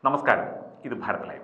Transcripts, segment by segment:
നമസ്കാരം ഇത് Bharat live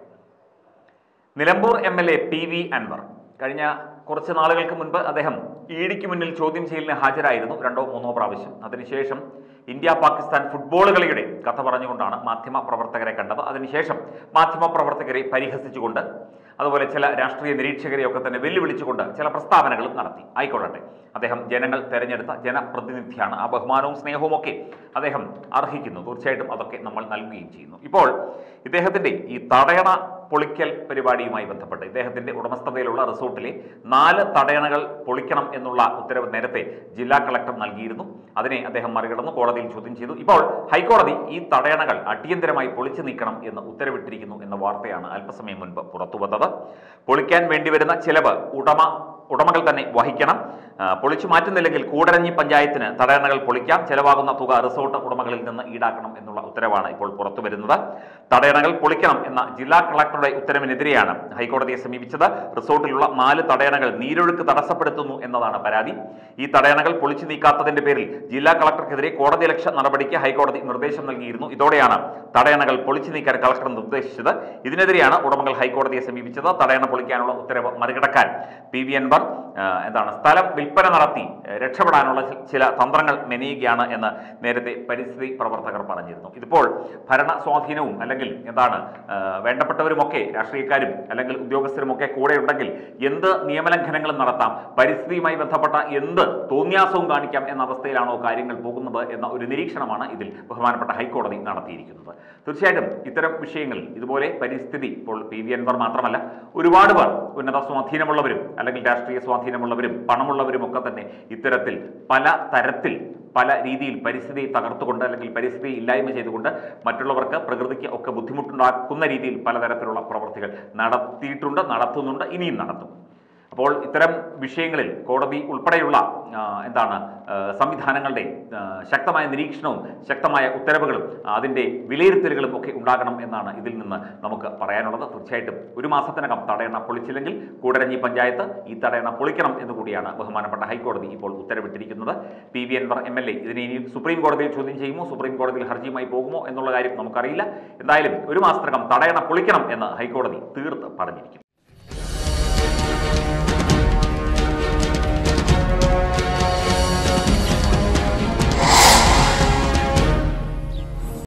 Nilambur M L A P V Anvar കഴിഞ്ഞ കുറച്ച് നാളുകൾക്ക് മുൻപ് അദ്ദേഹം ഇ ഡിക്ക് മുന്നിൽ ചോദ്യം ചെയ്യലിന് ഹാജരായിരുന്നു രണ്ടോ മൂന്നോ പ്രാവശ്യം അതിനുശേഷം ഇന്ത്യ പാകിസ്ഥാൻ ഫുട്ബോൾ കളിയുടെ കഥ പറഞ്ഞുകൊണ്ടാണ് മാധ്യമ പ്രവർത്തകരെ കണ്ടത് അതിനുശേഷം മാധ്യമ പ്രവർത്തകരെ പരിഹസിച്ചുകൊണ്ട് അതുപോലെ ചില രാഷ്ട്രീയ നിരീക്ഷകരെയൊക്കെ തന്നെ വെല്ലുവിളിച്ചുകൊണ്ട് ചില പ്രസ്താവനകളും നടത്തി ആയിക്കൊള്ളട്ടെ അദ്ദേഹം ജനങ്ങൾ തെരഞ്ഞെടുത്ത ജനപ്രതിനിധിയാണ് ആ ബഹുമാനവും സ്നേഹവും ഒക്കെ അദ്ദേഹം അർഹിക്കുന്നു തീർച്ചയായിട്ടും അതൊക്കെ നമ്മൾ നൽകുകയും ചെയ്യുന്നു ഇപ്പോൾ ഇദ്ദേഹത്തിന്റെ ഈ തടയണ പൊളിക്കൽ പരിപാടിയുമായി ബന്ധപ്പെട്ട് ഇദ്ദേഹത്തിന്റെ ഉടമസ്ഥതയിലുള്ള റിസോർട്ടിലെ നാല് തടയണകൾ പൊളിക്കണം എന്നുള്ള ഉത്തരവ് നേരത്തെ ജില്ലാ കളക്ടർ നൽകിയിരുന്നു അതിനെ അദ്ദേഹം മറികടന്ന് കോടതിയിൽ ചോദ്യം ചെയ്തു ഇപ്പോൾ ഹൈക്കോടതി ഈ തടയണകൾ അടിയന്തരമായി പൊളിച്ചു നീക്കണം എന്ന് ഉത്തരവിട്ടിരിക്കുന്നു എന്ന വാർത്തയാണ് അല്പസമയം മുൻപ് പുറത്തുവന്നത് പൊളിക്കാൻ വേണ്ടിവരുന്ന ചിലവ് ഉടമ ഉടമകൾ തന്നെ വഹിക്കണം ആ, പൊളിച്ചു മാറ്റുന്നില്ലെങ്കിൽ കൂടരഞ്ഞി പഞ്ചായത്തിന് തടയണകൾ പൊളിക്കാം ചെലവാകുന്ന തുക റിസോർട്ട് ഉടമകളിൽ നിന്ന് ഈടാക്കണം എന്നുള്ള ഉത്തരവാണ് ഇപ്പോൾ പുറത്തു വരുന്നത് തടയണകൾ പൊളിക്കണം എന്ന ജില്ലാ കളക്ടറുടെ ഉത്തരവിനെതിരെയാണ് ഹൈക്കോടതിയെ സമീപിച്ചത് റിസോർട്ടിലുള്ള നാല് തടയണകൾ നീരൊഴുക്ക് തടസ്സപ്പെടുത്തുന്നു എന്നതാണ് പരാതി ഈ തടയണകൾ പൊളിച്ചു നീക്കാത്തതിന്റെ പേരിൽ ജില്ലാ കളക്ടർക്കെതിരെ കോടതി ലക്ഷ്യ നടപടിക്ക് ഹൈക്കോടതി നിർദ്ദേശം നൽകിയിരുന്നു ഇതോടെയാണ് തടയണകൾ പൊളിച്ചു നീക്കാൻ കളക്ടർ നിർദ്ദേശിച്ചത് ഇതിനെതിരെയാണ് ഉടമകൾ ഹൈക്കോടതിയെ സമീപിച്ചത് തടയണ പൊളിക്കാനുള്ള ഉത്തരവ് മറികടക്കാൻ പി വി അൻവർ ആ, എന്താണ് സ്ഥലം വിൽപ്പന നടത്തി ആ, രക്ഷപ്പെടാനുള്ള ചി- ചില തന്ത്രങ്ങൾ മെനയുകയാണ് എന്ന് നേരത്തെ പരിസ്ഥിതി പ്രവർത്തകർ പറഞ്ഞിരുന്നു ഇതിപ്പോൾ ഭരണ സ്വാധീനവും അല്ലെങ്കിൽ എന്താണ് ആ, വേണ്ടപ്പെട്ടവരുമൊക്കെ രാഷ്ട്രീയക്കാരും അല്ലെങ്കിൽ ഉദ്യോഗസ്ഥരുമൊക്കെ കൂടെ ഉണ്ടെങ്കിൽ എന്ത് നിയമലംഘനങ്ങളും നടത്താം പരിസ്ഥിതിയുമായി ബന്ധപ്പെട്ട എന്ത് തോന്നിയാസവും കാണിക്കാം എന്ന അവസ്ഥയിലാണോ കാര്യങ്ങൾ പോകുന്നത് എന്ന ഒരു നിരീക്ഷണമാണ് ഇതിൽ ബഹുമാനപ്പെട്ട ഹൈക്കോടതി നടത്തിയിരിക്കുന്നത് തീർച്ചയായിട്ടും ഇത്തരം വിഷയങ്ങളിൽ ഇതുപോലെ പരിസ്ഥിതി ഇപ്പോൾ പി വി അൻവർ മാത്രമല്ല ഒരുപാട് പേർ ഉന്നത സ്വാധീനമുള്ളവരും അല്ലെങ്കിൽ രാഷ്ട്രീയ സ്വാധീനമുള്ളവരും പണമുള്ളവരും ഒക്കെ തന്നെ ഇത്തരത്തിൽ പല തരത്തിൽ പല രീതിയിൽ പരിസ്ഥിതി തകർത്തുകൊണ്ട് അല്ലെങ്കിൽ പരിസ്ഥിതി ഇല്ലായ്മ ചെയ്തുകൊണ്ട് മറ്റുള്ളവർക്ക് പ്രകൃതിക്ക് ഒക്കെ ബുദ്ധിമുട്ടുണ്ടാക്കുന്ന രീതിയിൽ പലതരത്തിലുള്ള പ്രവർത്തികൾ നടത്തിയിട്ടുണ്ട് നടത്തുന്നുണ്ട് ഇനിയും നടത്തും അപ്പോൾ ഇത്തരം വിഷയങ്ങളിൽ കോടതി ഉൾപ്പെടെയുള്ള ആ, എന്താണ് ആ, സംവിധാനങ്ങളുടെ ആ, ശക്തമായ നിരീക്ഷണവും ശക്തമായ ഉത്തരവുകളും അതിൻ്റെ വിലയിരുത്തലുകളും ഒക്കെ ഉണ്ടാകണം എന്നാണ് ഇതിൽ നിന്ന് നമുക്ക് പറയാനുള്ളത് തീർച്ചയായിട്ടും ഒരു മാസത്തിനകം തടയണ പൊളിച്ചില്ലെങ്കിൽ കൂടരഞ്ഞി പഞ്ചായത്ത് ഈ തടയണ പൊളിക്കണം എന്ന് കൂടിയാണ് ബഹുമാനപ്പെട്ട ഹൈക്കോടതി ഇപ്പോൾ ഉത്തരവിട്ടിരിക്കുന്നത് P V Anvar M L A ഇതിനെ ഇനി സുപ്രീം കോടതിയിൽ ചോദ്യം ചെയ്യുമോ സുപ്രീം കോടതിയിൽ ഹർജിയുമായി പോകുമോ എന്നുള്ള കാര്യം നമുക്കറിയില്ല എന്തായാലും ഒരു മാസത്തിനകം തടയണ പൊളിക്കണം എന്ന് ഹൈക്കോടതി തീർത്ത് പറഞ്ഞിരിക്കുന്നു